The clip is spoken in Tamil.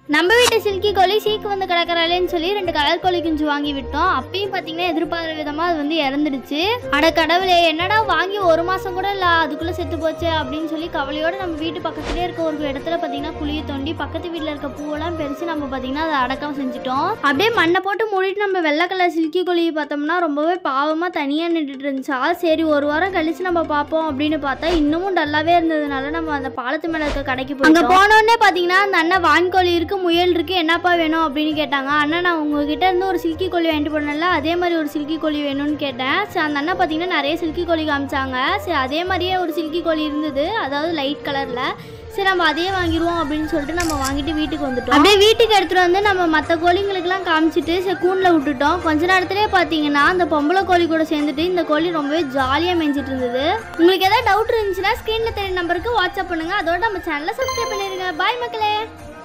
நம்ம வீட்டு சில்கி கோழி சீக்கு வந்து கிடக்கறாளேன்னு சொல்லி ரெண்டு கலர் கோழி குஞ்சு வாங்கி விட்டோம் அப்பயும் பார்த்தீங்கன்னா எதிர்பார்த்த விதமாக அது வந்து இறந்துடுச்சு அட கடவுளே என்னடா வாங்கி ஒரு மாதம் கூட இல்லை அதுக்குள்ளே செத்து போச்சு அப்படின்னு சொல்லி கவலையோட நம்ம வீட்டு பக்கத்துலேயே இருக்க ஒரு இடத்துல பார்த்தீங்கன்னா குழியை தோண்டி பக்கத்து வீட்டில் இருக்க பூவெல்லாம் பெருசு நம்ம பார்த்தீங்கன்னா அதை அடக்கம் செஞ்சுட்டோம் அப்படியே மண்ணை போட்டு மூடிட்டு நம்ம வெள்ளை கலர் சில்கி கோழியை பார்த்தோம்னா ரொம்பவே பாவமாக தனியாக நின்றுட்டு இருந்துச்சா சரி ஒரு வாரம் கழிச்சு நம்ம பார்ப்போம் அப்படின்னு பார்த்தா இன்னமும் டல்லாவே இருந்ததுனால நம்ம அந்த பாலத்து மேலே இருக்க கடைக்கு போய் அங்கே போனோடனே பார்த்தீங்கன்னா அந்த அண்ணன் வான்கோழி இருக்கு முயல் இருக்கு என்னப்பா வேணும் அப்படின்னு கேட்டாங்க அண்ணன் நான் உங்ககிட்ட இருந்து ஒரு சில்கி கோழி வாங்கிட்டு போனேன்ல அதே மாதிரி ஒரு சில்கி கோழி வேணும்னு கேட்டேன் சரி அந்த அண்ணன் பார்த்தீங்கன்னா நிறைய சில்கி கோழி காமிச்சாங்க சரி அதே மாதிரியே ஒரு சில்கி கோழி இருந்தது அதாவது லைட் கலரில் சரி நம்ம அதையே வாங்கிடுவோம் அப்படின்னு சொல்லிட்டு நம்ம வாங்கிட்டு வீட்டுக்கு வந்துட்டோம் அப்படியே வீட்டுக்கு எடுத்துகிட்டு வந்து நம்ம மற்ற கோழிங்களுக்கெல்லாம் காமிச்சிட்டு சரி கூண்டில் விட்டுட்டோம் கொஞ்ச நேரத்துலேயே பார்த்தீங்கன்னா அந்த பொம்பளை கோழி கூட சேர்ந்துட்டு இந்த கோழி ரொம்பவே ஜாலியாக மேய்ஞ்சிட்டு இருந்தது உங்களுக்கு ஏதாவது டவுட் இருந்துச்சுன்னா ஸ்க்ரீனில் தெரிய நம்பருக்கு வாட்ஸ்அப் பண்ணுங்கள் அதோட நம்ம சேனலை சப்ஸ்கிரைப் பண்ணிடுங்க பாய் மக்களே